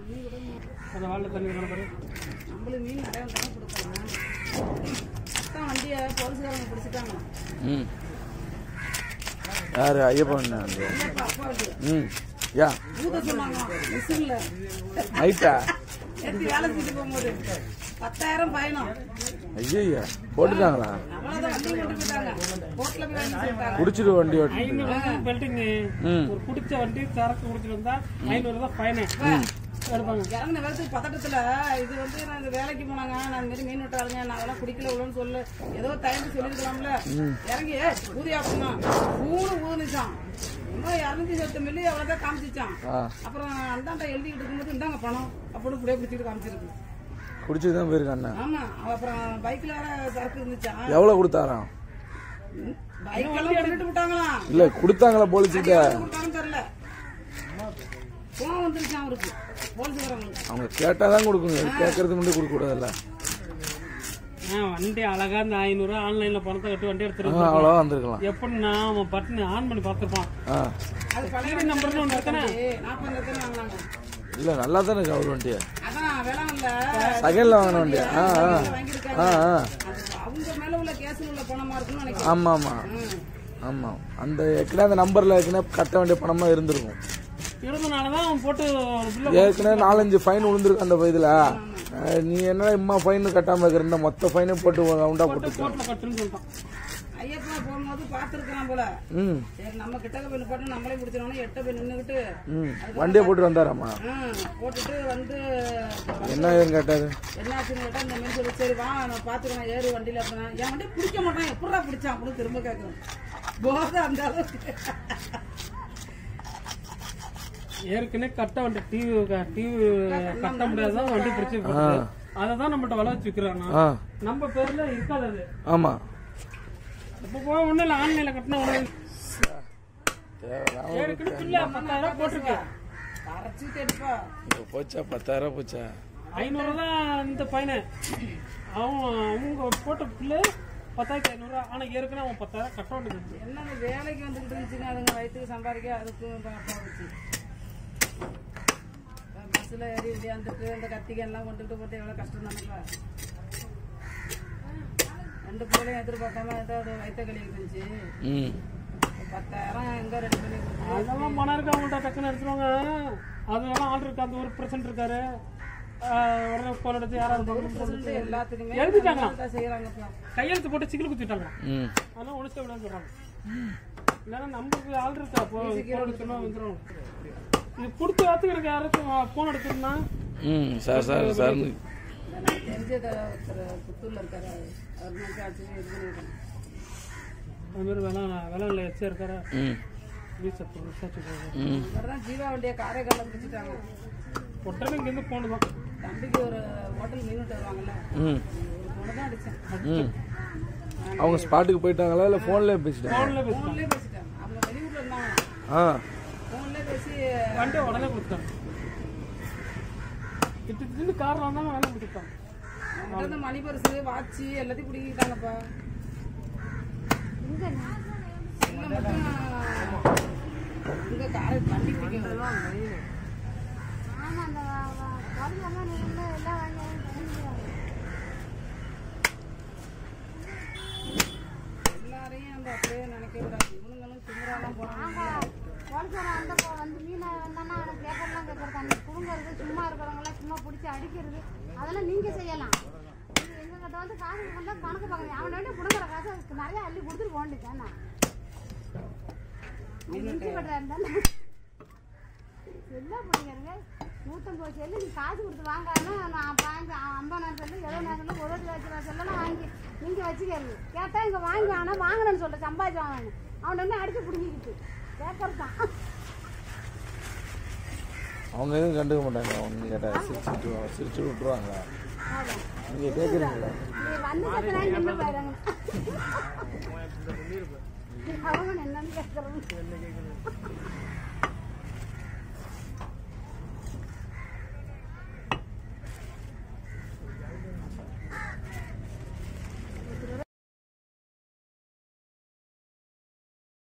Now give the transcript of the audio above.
அந்த வாழில் தண்ணி வேணும் பாரு நம்மளுக்கு மீன் நிறைய தானே கொடுக்குறாங்க அதான் வண்டியை போலீஸ்காரங்க பிடிச்சிட்டாங்க ம் யார் ஐயப்பன் வந்து அப்பா அப்பாவுக்கு ம் யா ஊத சொன்னாங்க மிஷின்ல நைட்டா ஏற்றி வேலை செஞ்சுட்டு போகும்போது பத்தாயிரம் பயணம் ஐயா போட்டுட்டாங்களா அவ்வளோதான் வண்டி கொண்டு போயிட்டாங்க போட்டில் போய் வாங்கி சொல்லிட்டாங்க குடிச்சிட்டு வண்டி ஓட்டி ஐநூறு தான் பெல்ட்டுங்க ம் ஒரு குடிச்ச வண்டி சரக்கு குடிச்சிட்டு வந்தா ஐநூறு தான் ஃபைனு எடுப்பாங்க இறங்கின வேகத்துக்கு பதட்டத்துல இது வந்து நான் இந்த வேலைக்கு போனாங்க நான் இந்த மாதிரி மீன் வெட்டாளுங்க நான் அதெல்லாம் குடிக்கல உள்ளன்னு சொல்லு ஏதோ தயந்து சொல்லிருக்கலாம்ல இறங்கி ஊதியா அப்படின்னா ஊனு ஊதுனுச்சான் இன்னும் இரநூத்தி இருபத்தி மில்லி அவ்வளோதான் காமிச்சிச்சான் ஆ அப்புறம் அந்தாண்ட எழுதிக்கிட்டு இருக்கும்போது இந்தாங்க பணம் அப்படின்னு இப்படியே பிடிச்சிட்டு காமிச்சிருக்கு குடிச்சிட்டு தான் போயிருக்கான் அண்ணன் ஆமா அப்புறம் பைக்ல வேற சரக்கு இருந்துச்சான் எவ்வளோ கொடுத்தாராம் பைக் எல்லாம் கொண்டுட்டு விட்டாங்களாம் இல்லை கொடுத்தாங்களா போலீஸுக்கு கொடுத்தாங்கன்னு தெரியல கோவம் வந்துருச்சான் அவருக்கு போலீஸ்காரங்களுக்கு அவங்க கேட்டால் தான் கொடுக்குங்க கேட்கறது முன்னாடி கொடுக்கக்கூடாதுல்ல ஆ வண்டி அழகா இந்த ஐநூறு ஆன்லைன்ல பணத்தை கட்டி வண்டி ஆ எடுத்துருக்கோம் அவ்வளோ வந்திருக்கலாம் எப்படின்னா அவன் பட்டன் ஆன் பண்ணி பார்த்துருப்பான் ஆ அது பழைய நம்பர்னு ஒன்று இருக்கானே நாற்பது லட்சம் வாங்கினாங்க இல்லை நல்லா தானே இருக்கு அவர் வண்டியை அதான் வேளாண்ல செகண்டில் வாங்கின வண்டியா ஆ ஆ வாங்கியிருக்காங்க ஆ ஆ அது அவங்க மேல உள்ள கேஸ் உள்ள பணமா இருக்குன்னு நினைக்கிறேன் ஆமாம் ஆமாம் ம். ஆமாம் அந்த ஏற்கனவே அந்த நம்பரில் ஏற்கனவே கட்ட வேண்டிய பணமாக இருந்திருக்கும் இருந்தனால தான் அவன் போட்டு பில்ல ஏற்கனவே நாலஞ்சு ஃபைன் விழுந்திருக்கு அந்த இதில் நீ என்ன இம்மா ஃபைன் கட்டாமல் இருக்கிற மொத்த ஃபைனையும் போட்டு ரவுண்டாக போட்டு கோர்ட்டில் கட்டுன்னு சொல்லிட்டான் ஐயப்பா போகும்போது பார்த்துருக்கலாம் போல ம் சரி நம்ம கிட்டக்க போய் போட்டு நம்மளே பிடிச்சிடணும் எட்ட போய் நின்றுக்கிட்டு ம் வண்டியை போட்டு வந்தாராம்மா போட்டுட்டு வந்து என்ன ஏதுன்னு கேட்டாரு என்னாச்சுன்னு கேட்டா இந்த மாதிரி சொல்லி சரி வா நான் பார்த்துக்கிறேன் ஏறு வண்டியில அப்படின்னா என் வண்டி பிடிக்க மாட்டான் எப்படா பிடிச்சான் அப்படின்னு திரும்ப கேட்குறேன் போதை அந்த அளவுக்கு ஏற்கனவே கட்ட வண்டி டிவி டிவி கட்ட முடியாதான் வண்டி பிடிச்சி போகுது அதை தான் நம்மகிட்ட வள வச்சு விற்கிறாங்க ஆ நம்ம பேர்ல இருக்காது அது ஆமாம் இப்போ போக ஒன்றும் இல்லை ஆன்லைனில் கட்டின உடனே ஏற்கனவே பில்ல பத்தாயிரம் ரூபாய் போட்டிருக்கு அரைச்சி எடுப்பா இப்போ போச்சா பத்தாயிரம் போச்சா ஐநூறு தான் இந்த பையனை அவன் அவங்க போட்ட பில்லு பத்தாயிரத்தி ஐநூறுரூவா ஆனால் ஏற்கனவே அவன் பத்தாயிரம் கட்ட வேண்டியது என்ன இந்த வேலைக்கு வந்துக்கிட்டு இருந்துச்சுங்க அதுங்க வயிற்றுக்கு சம்பாதிக்க அதுக்கு போச்சு பஸ்ஸில் ஏறி விளையாண்டுட்டு இந்த கத்திகை எல்லாம் கொண்டுட்டு போட்டு எவ்வளோ கஷ்டம் தானப்பா ரெண்டு பிள்ளையும் எதிர்பார்க்காம ஏதோ அது வயிற்ற கழிவு இருந்துச்சு ம் பத்தாயிரம் எங்க ரெண்டு பண்ணி கொடுத்து அதெல்லாம் பணம் இருக்கு அவங்கள்ட்ட டக்குன்னு எடுத்துருவாங்க அதெல்லாம் ஆள் இருக்கு அந்த ஒரு பிரசன்ட் இருக்காரு ஆஹ் உடனே போன் எடுத்து யாராவது பக்கத்துல போட்டு சொல்லிட்டு எல்லாத்துக்குமே எழுதிட்டாங்க தான் செய்யறாங்கப்பா கையெழுத்து போட்டு சிக்கல் குத்திட்டாங்க ம் அதெல்லாம் ஒழிச்சு விடான்னு சொல்றாங்க இல்லைன்னா நம்மளுக்கு ஆள் இருக்கா போ போன் எடுத்துனா வந்துடும் இது கொடுத்து வாத்துக்கு எனக்கு யாராச்சும் போன் எடுத்துருந்தா ம் சார் சார் சார் எனக்கு தெரிஞ்ச ஒருத்தர் புத்தூர்ல இருக்காரு அவர் மாதிரி ஆச்சு இது பண்ணிருக்கேன் அது மாதிரி வேலை வேலையில் எச்சா இருக்காரு ம் வீச விசாரிச்சு போகுது ம் இவர் தான் ஜீவா வண்டியை காரைக்காலில் பிடிச்சிட்டாங்க உடனே இங்கேருந்து போன் தான் தம்பிக்கு ஒரு ஹோட்டல் மீன் விட்டு வருவாங்கல்ல ம் ஒரு பொண்ணு தான் அடிச்சேன் ம் அவங்க ஸ்பாட்டுக்கு போயிட்டாங்களா இல்லை ஃபோன்லேயே பேசிட்டாங்க ஃபோனில் பேசி ஃபோன்லேயே பேசிட்டாங்க அவங்க வெளியூர்ல இருந்தாங்க ஆ ஃபோன்லேயே பேசி வண்டியை உடனே கொடுத்தாங்க திட்டு திட்டு காரணம் வந்தாங்க வேலை கொடுத்தாங்க அவங்ககிட்ட இருந்த மணி பரிசு வாட்சி எல்லாத்தையும் பிடிக்கிட்டாங்கப்பா இங்க மட்டும் இங்க காரை தண்ணி பிடிக்க ஆமா அந்த வ- வ- வருமானம் நீங்க எல்லாம் வாங்கி வாங்கி எல்லாரையும் அந்த அப்படியே நினைக்க கூடாது இவனுங்களும் திமுறாலாம் போறாங்க போலீஸ்காரன் வந்த போ- வந்து மீனை வந்தானா அவனுக்கு பேப்பர்லாம் கேட்கறது அந்த குடும்பறது சும்மா இருக்கிறவங்களாம் சும்மா பிடிச்சி அடிக்கிறது அதெல்லாம் நீங்க செய்யலாம் இது எங்ககிட்ட வந்து காசு வந்தா கணக்கு பார்க்கணும் அவனை விட கொடுக்குற காசு அதுக்கு நிறைய அள்ளி கொடுத்துட்டு போக வேண்டியதானே இஞ்சி கட்டுறா இருந்தாலும் என்ன பிடிக்கிறங்க நூற்றம்பது செல்லு நீ காசு கொடுத்து வாங்காம நான் பாஞ்சு ஐம்பதாயிரம் செல்லு எழுபதாயிரம் செல்லு ஒரு லட்ச ரூபா செல்லாம் வாங்கி நீங்கள் வச்சுக்கிறது கேட்டால் இங்கே வாங்கி ஆனால் வாங்கினேன்னு சொல்லிட்டு சம்பாதிச்சு வாங்கணும் அவனை என்ன அடிச்சு பிடிங்கிக்கிட்டு பேப்பர் தான் அவங்க எதுவும் கண்டுக்க மாட்டாங்க அவங்க கேட்டால் சிரிச்சுட்டு சிரிச்சு விட்ருவாங்க நீங்கள் கேட்குறீங்களா நீ வந்து கத்துனா நின்று போயிடுறாங்க அவங்க என்னன்னு கேட்குறோம்